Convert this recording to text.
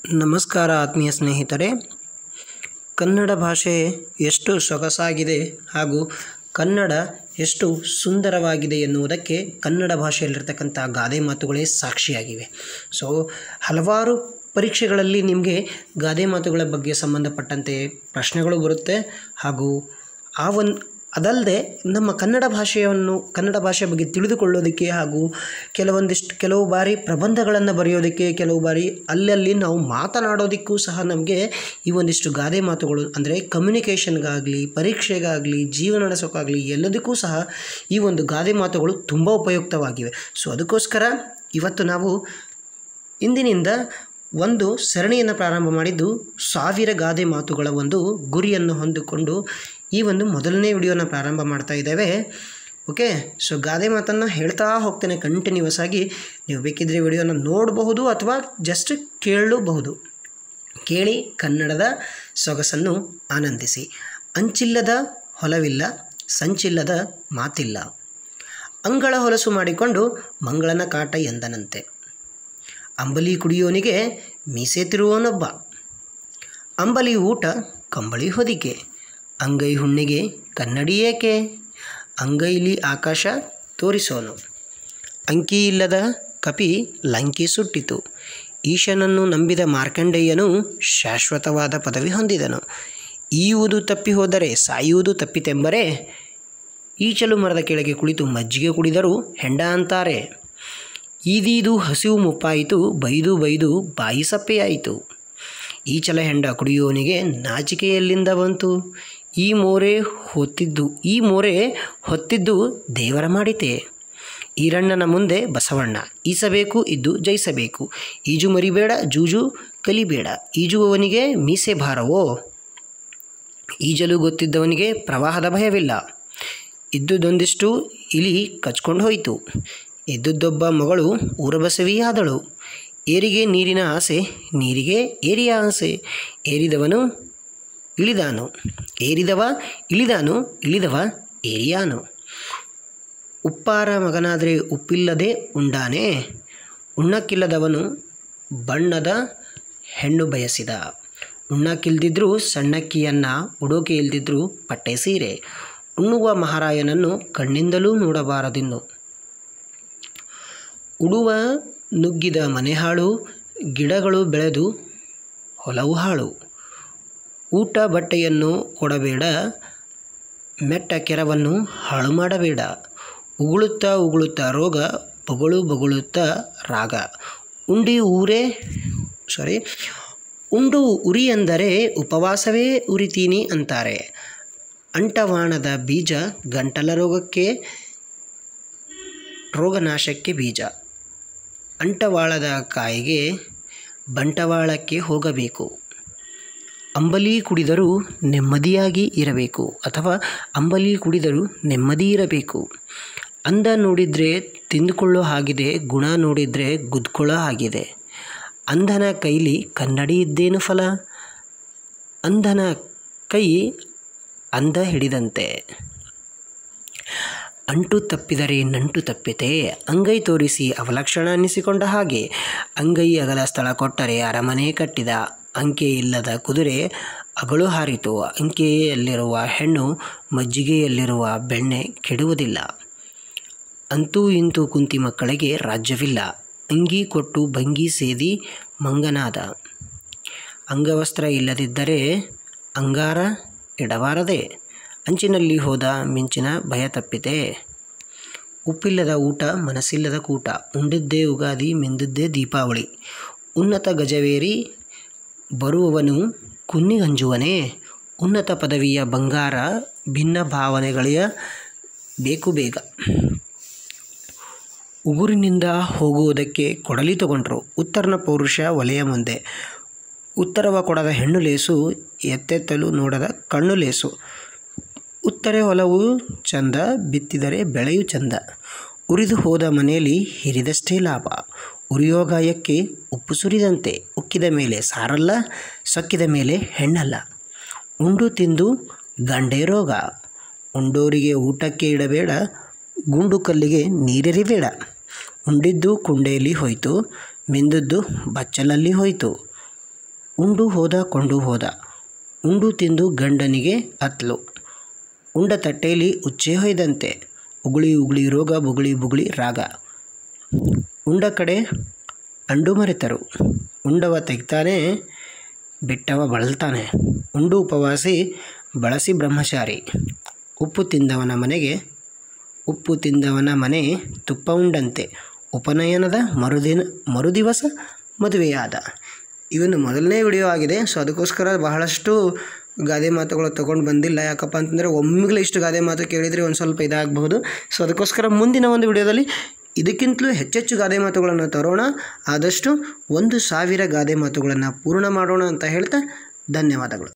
ನಮಸ್ಕಾರ ಆತ್ಮೀಯ ಸ್ನೇಹಿತರೆ ಕನ್ನಡ ಭಾಷೆ ಎಷ್ಟು ಸೊಗಸಾಗಿದೆ ಹಾಗೂ ಕನ್ನಡ ಎಷ್ಟು ಸುಂದರವಾಗಿದೆ ಎನ್ನುವುದಕ್ಕೆ ಕನ್ನಡ ಭಾಷೆಯಲ್ಲಿರ್ತಕ್ಕಂಥ ಗಾದೆ ಮಾತುಗಳೇ ಸಾಕ್ಷಿಯಾಗಿವೆ ಸೊ ಹಲವಾರು ಪರೀಕ್ಷೆಗಳಲ್ಲಿ ನಿಮಗೆ ಗಾದೆ ಮಾತುಗಳ ಬಗ್ಗೆ ಸಂಬಂಧಪಟ್ಟಂತೆ ಪ್ರಶ್ನೆಗಳು ಬರುತ್ತೆ ಹಾಗೂ ಆ ಒಂದು ಅದಲ್ಲದೆ ನಮ್ಮ ಕನ್ನಡ ಭಾಷೆಯನ್ನು ಕನ್ನಡ ಭಾಷೆ ಬಗ್ಗೆ ತಿಳಿದುಕೊಳ್ಳೋದಕ್ಕೆ ಹಾಗೂ ಕೆಲವೊಂದಿಷ್ಟು ಕೆಲವು ಬಾರಿ ಪ್ರಬಂಧಗಳನ್ನು ಬರೆಯೋದಕ್ಕೆ ಕೆಲವು ಬಾರಿ ಅಲ್ಲಲ್ಲಿ ನಾವು ಮಾತನಾಡೋದಕ್ಕೂ ಸಹ ನಮಗೆ ಈ ಒಂದಿಷ್ಟು ಗಾದೆ ಮಾತುಗಳು ಅಂದರೆ ಕಮ್ಯುನಿಕೇಷನ್ಗಾಗಲಿ ಪರೀಕ್ಷೆಗಾಗಲಿ ಜೀವನ ನಡೆಸೋಕ್ಕಾಗಲಿ ಎಲ್ಲದಕ್ಕೂ ಸಹ ಈ ಒಂದು ಗಾದೆ ಮಾತುಗಳು ತುಂಬ ಉಪಯುಕ್ತವಾಗಿವೆ ಸೊ ಅದಕ್ಕೋಸ್ಕರ ಇವತ್ತು ನಾವು ಇಂದಿನಿಂದ ಒಂದು ಸರಣಿಯನ್ನು ಪ್ರಾರಂಭ ಮಾಡಿದ್ದು ಸಾವಿರ ಗಾದೆ ಮಾತುಗಳ ಒಂದು ಗುರಿಯನ್ನು ಹೊಂದಿಕೊಂಡು ಈ ಒಂದು ಮೊದಲನೇ ವಿಡಿಯೋನ ಪ್ರಾರಂಭ ಮಾಡ್ತಾ ಇದ್ದೇವೆ ಓಕೆ ಸೊ ಗಾದೆ ಮಾತನ್ನು ಹೇಳ್ತಾ ಹೋಗ್ತೇನೆ ಕಂಟಿನ್ಯೂಸ್ ಆಗಿ ನೀವು ಬೇಕಿದ್ದರೆ ವಿಡಿಯೋನ ನೋಡಬಹುದು ಅಥವಾ ಜಸ್ಟ್ ಕೇಳಬಹುದು ಕೇಳಿ ಕನ್ನಡದ ಸೊಗಸನ್ನು ಆನಂದಿಸಿ ಅಂಚಿಲ್ಲದ ಹೊಲವಿಲ್ಲ ಸಂಚಿಲ್ಲದ ಮಾತಿಲ್ಲ ಅಂಗಳ ಹೊಲಸು ಮಾಡಿಕೊಂಡು ಮಂಗಳನ ಕಾಟ ಎಂದನಂತೆ ಅಂಬಲಿ ಕುಡಿಯೋನಿಗೆ ಮೀಸೆ ತಿರುವೋನೊಬ್ಬ ಅಂಬಲಿ ಊಟ ಕಂಬಳಿ ಹೊದಿಕೆ ಅಂಗೈ ಹುಣ್ಣಿಗೆ ಕನ್ನಡಿ ಏಕೆ ಅಂಗೈಲಿ ಆಕಾಶ ತೋರಿಸೋನು ಅಂಕಿ ಇಲ್ಲದ ಕಪಿ ಲಂಕಿ ಸುಟ್ಟಿತು ಈಶನನ್ನು ನಂಬಿದ ಮಾರ್ಕಂಡೇಯನು ಶಾಶ್ವತವಾದ ಪದವಿ ಹೊಂದಿದನು ಈಯುವುದು ತಪ್ಪಿ ಹೋದರೆ ಸಾಯುವುದು ತಪ್ಪಿತೆಂಬರೆ ಈಚಲು ಮರದ ಕೆಳಗೆ ಕುಳಿತು ಮಜ್ಜಿಗೆ ಕುಡಿದರೂ ಹೆಂಡ ಅಂತಾರೆ ಈದೀದು ಹಸಿವು ಮುಪ್ಪಾಯಿತು ಬೈದು ಬೈದು ಬಾಯಿ ಸಪ್ಪೆಯಾಯಿತು ಈಚಲ ಹೆಂಡ ಕುಡಿಯೋನಿಗೆ ನಾಚಿಕೆಯಲ್ಲಿಂದ ಬಂತು ಈ ಮೋರೆ ಹೊತ್ತಿದ್ದು ಈ ಮೋರೆ ಹೊತ್ತಿದ್ದು ದೇವರ ಮಾಡಿತೆ ಈರಣ್ಣನ ಮುಂದೆ ಬಸವಣ್ಣ ಈಸಬೇಕು ಇದ್ದು ಜಯಿಸಬೇಕು ಈಜು ಮರಿಬೇಡ ಜೂಜು ಕಲಿಬೇಡ ಈಜುವವನಿಗೆ ಮೀಸೆ ಭಾರವೋ ಈಜಲು ಗೊತ್ತಿದ್ದವನಿಗೆ ಪ್ರವಾಹದ ಭಯವಿಲ್ಲ ಇದ್ದುದೊಂದಿಷ್ಟು ಇಲಿ ಕಚ್ಕೊಂಡು ಹೋಯಿತು ಇದ್ದುದೊಬ್ಬ ಮಗಳು ಊರಬಸವಿಯಾದಳು ಏರಿಗೆ ನೀರಿನ ಆಸೆ ನೀರಿಗೆ ಏರಿಯ ಆಸೆ ಏರಿದವನು ಇಳಿದಾನು ಏರಿದವ ಇಳಿದಾನು ಇಳಿದವ ಏರಿಯಾನು ಉಪ್ಪಾರ ಮಗನಾದರೆ ಉಪ್ಪಿಲ್ಲದೆ ಉಂಡಾನೆ ಉಣ್ಣಕ್ಕಿಲ್ಲದವನು ಬಣ್ಣದ ಹೆಣ್ಣು ಬಯಸಿದ ಉಣ್ಣಕ್ಕಿಲ್ದಿದ್ರೂ ಸಣ್ಣಕ್ಕಿಯನ್ನ ಉಡೋಕೆ ಇಲ್ದಿದ್ರೂ ಪಟ್ಟೆ ಸೀರೆ ಉಣ್ಣುವ ಮಹಾರಾಯನನ್ನು ಕಣ್ಣಿಂದಲೂ ನೋಡಬಾರದಿನ್ನು ಉಡುವ ನುಗ್ಗಿದ ಮನೆ ಹಾಳು ಗಿಡಗಳು ಬೆಳೆದು ಹೊಲವು ಹಾಳು ಊಟ ಬಟ್ಟೆಯನ್ನು ಕೊಡಬೇಡ ಮೆಟ್ಟ ಕೆರವನ್ನು ಹಾಳು ಮಾಡಬೇಡ ಉಗುಳುತ್ತಾ ಉಗುಳುತ್ತಾ ರೋಗ ಬೊಗಳು ಬೊಗಳುತ್ತಾ ರಾಗ ಉಂಡಿ ಊರೇ ಸಾರಿ ಉಂಡು ಉರಿ ಅಂದರೆ ಉಪವಾಸವೇ ಉರಿತೀನಿ ಅಂತಾರೆ ಅಂಟವಾಣದ ಬೀಜ ಗಂಟಲ ರೋಗಕ್ಕೆ ರೋಗನಾಶಕ್ಕೆ ಬೀಜ ಅಂಟವಾಳದ ಕಾಯಿಗೆ ಬಂಟವಾಳಕ್ಕೆ ಹೋಗಬೇಕು ಅಂಬಲಿ ಕುಡಿದರೂ ನೆಮ್ಮದಿಯಾಗಿ ಇರಬೇಕು ಅಥವಾ ಅಂಬಲಿ ಕುಡಿದರೂ ನೆಮ್ಮದಿ ಇರಬೇಕು ಅಂದ ನೋಡಿದರೆ ತಿಂದುಕೊಳ್ಳೋ ಹಾಗಿದೆ ಗುಣ ನೋಡಿದರೆ ಗುದ್ಕೊಳ್ಳೋ ಹಾಗಿದೆ ಅಂಧನ ಕೈಲಿ ಕನ್ನಡಿ ಇದ್ದೇನು ಫಲ ಅಂಧನ ಕೈ ಅಂಧ ಹಿಡಿದಂತೆ ಅಂಟು ತಪ್ಪಿದರೆ ನಂಟು ತಪ್ಪಿತೆ ಅಂಗೈ ತೋರಿಸಿ ಅವಲಕ್ಷಣ ಅನ್ನಿಸಿಕೊಂಡ ಹಾಗೆ ಅಂಗೈ ಅಗಲ ಸ್ಥಳ ಕೊಟ್ಟರೆ ಅರಮನೆ ಕಟ್ಟಿದ ಅಂಕೆ ಇಲ್ಲದ ಕುದುರೆ ಅಗಳು ಹಾರಿತು ಅಂಕೆಯಲ್ಲಿರುವ ಹೆಣ್ಣು ಮಜ್ಜಿಗೆಯಲ್ಲಿರುವ ಬೆಣ್ಣೆ ಕೆಡುವುದಿಲ್ಲ ಅಂತೂ ಇಂತೂ ಕುಂತಿ ಮಕ್ಕಳಿಗೆ ರಾಜ್ಯವಿಲ್ಲ ಅಂಗಿ ಕೊಟ್ಟು ಭಂಗಿ ಸೇದಿ ಮಂಗನಾದ ಅಂಗವಸ್ತ್ರ ಇಲ್ಲದಿದ್ದರೆ ಅಂಗಾರ ಇಡಬಾರದೆ ಅಂಚಿನಲ್ಲಿ ಹೋದ ಮಿಂಚಿನ ಭಯ ತಪ್ಪಿತೆ ಉಪ್ಪಿಲ್ಲದ ಊಟ ಮನಸ್ಸಿಲ್ಲದ ಕೂಟ ಉಂಡಿದ್ದೇ ಉಗಾದಿ ಮಿಂದಿದ್ದೇ ದೀಪಾವಳಿ ಉನ್ನತ ಗಜವೇರಿ ಬರುವವನು ಕುನ್ನಿಗಂಜುವನೇ ಉನ್ನತ ಪದವಿಯ ಬಂಗಾರ ಭಿನ್ನ ಭಾವನೆಗಳಿಯ ಬೇಕು ಬೇಗ ಉಗುರಿನಿಂದ ಹೋಗುವುದಕ್ಕೆ ಕೊಡಲಿ ತಗೊಂಡ್ರು ಉತ್ತರನ ಪೌರುಷ ವಲಯ ಮುಂದೆ ಉತ್ತರವ ಕೊಡದ ಹೆಣ್ಣು ಲೇಸು ಎತ್ತೆತ್ತಲು ನೋಡದ ಕಣ್ಣು ಲೇಸು ಉತ್ತರೆ ಹೊಲವು ಚಂದ ಬಿತ್ತಿದರೆ ಬೆಳೆಯು ಚಂದ ಉರಿದು ಹೋದ ಮನೆಯಲ್ಲಿ ಹಿರಿದಷ್ಟೇ ಲಾಭ ಉರಿಯೋ ಗಾಯಕ್ಕೆ ಉಪ್ಪು ಸುರಿದಂತೆ ಉಕ್ಕಿದ ಮೇಲೆ ಸಾರಲ್ಲ ಸೊಕ್ಕಿದ ಮೇಲೆ ಹೆಣ್ಣಲ್ಲ ಉಂಡು ತಿಂದು ಗಂಡೇ ರೋಗ ಉಂಡೋರಿಗೆ ಊಟಕ್ಕೆ ಇಡಬೇಡ ಗುಂಡು ಕಲ್ಲಿಗೆ ನೀರೆರಿಬೇಡ ಉಂಡಿದ್ದು ಕುಂಡೆಯಲ್ಲಿ ಹೋಯಿತು ಮಿಂದದ್ದು ಬಚ್ಚಲಲ್ಲಿ ಹೋಯಿತು ಉಂಡು ಹೋದ ಕೊಂಡು ಹೋದ ಉಂಡು ತಿಂದು ಗಂಡನಿಗೆ ಅತ್ಲು ಉಂಡ ತಟ್ಟೆಯಲ್ಲಿ ಉಚ್ಚೆ ಹೊಯ್ದಂತೆ ಉಗುಳಿ ಉಗುಳಿ ರೋಗ ಬುಗುಳಿ ಬುಗುಳಿ ರಾಗ ಉಂಡ ಕಡೆ ಅಂಡು ಮರೆತರು ಉಂಡವ ತೆಗ್ತಾನೆ ಬಿಟ್ಟವ ಬಳಲ್ತಾನೆ ಉಂಡು ಉಪವಾಸಿ ಬಳಸಿ ಬ್ರಹ್ಮಚಾರಿ ಉಪ್ಪು ತಿಂದವನ ಮನೆಗೆ ಉಪ್ಪು ತಿಂದವನ ಮನೆ ತುಪ್ಪ ಉಂಡಂತೆ ಉಪನಯನದ ಮರುದಿನ ಮರುದಿವಸ ಮದುವೆಯಾದ ಇವನು ಮೊದಲನೇ ವಿಡಿಯೋ ಆಗಿದೆ ಸೊ ಅದಕ್ಕೋಸ್ಕರ ಬಹಳಷ್ಟು ಗಾದೆ ಮಾತುಗಳು ತೊಗೊಂಡು ಬಂದಿಲ್ಲ ಯಾಕಪ್ಪ ಅಂತಂದರೆ ಒಮ್ಮೆಗಲೇ ಇಷ್ಟು ಗಾದೆ ಮಾತು ಕೇಳಿದರೆ ಒಂದು ಸ್ವಲ್ಪ ಇದಾಗಬಹುದು ಸೊ ಅದಕ್ಕೋಸ್ಕರ ಮುಂದಿನ ಒಂದು ವಿಡಿಯೋದಲ್ಲಿ ಇದಕ್ಕಿಂತಲೂ ಹೆಚ್ಚೆಚ್ಚು ಗಾದೆ ಮಾತುಗಳನ್ನು ತರೋಣ ಆದಷ್ಟು ಒಂದು ಸಾವಿರ ಗಾದೆ ಮಾತುಗಳನ್ನು ಪೂರ್ಣ ಮಾಡೋಣ ಅಂತ ಹೇಳ್ತಾ ಧನ್ಯವಾದಗಳು